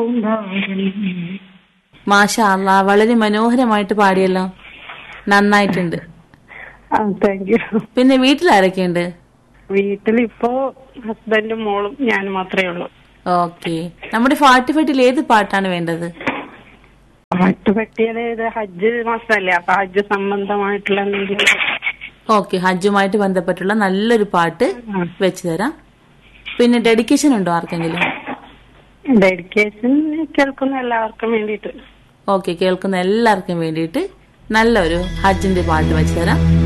മാഷാ അല്ലാ വളരെ മനോഹരമായിട്ട് പാടിയല്ലോ നന്നായിട്ടുണ്ട് ആ താങ്ക് യു പിന്നെ വീട്ടിലാരൊക്കെയുണ്ട് വീട്ടിലിപ്പോ ഹസ്ബൻഡും മോളും ഞാനും മാത്രമേ ഉള്ളൂ ഓക്കെ നമ്മുടെ ഫാട്ടി ഫട്ടിൽ ഏത് പാട്ടാണ് വേണ്ടത് പാട്ട് പറ്റിയത് ഇത് ഹജ്ജ് മാസമല്ലേ അപ്പൊ ഹജ്ജ് സംബന്ധമായിട്ടുള്ള എന്തെങ്കിലും ഓക്കെ ഹജ്ജുമായിട്ട് ബന്ധപ്പെട്ടുള്ള നല്ലൊരു പാട്ട് ആ. വെച്ചു തരാം പിന്നെ ഡെഡിക്കേഷൻ ഉണ്ടോ ആർക്കെങ്കിലും ഡെഡിക്കേഷൻ കേൾക്കുന്ന എല്ലാവർക്കും വേണ്ടിയിട്ട് ഓക്കെ കേൾക്കുന്ന എല്ലാവർക്കും വേണ്ടിയിട്ട് നല്ലൊരു ഹജ്ജിന്റെ പാട്ട് വെച്ചു തരാം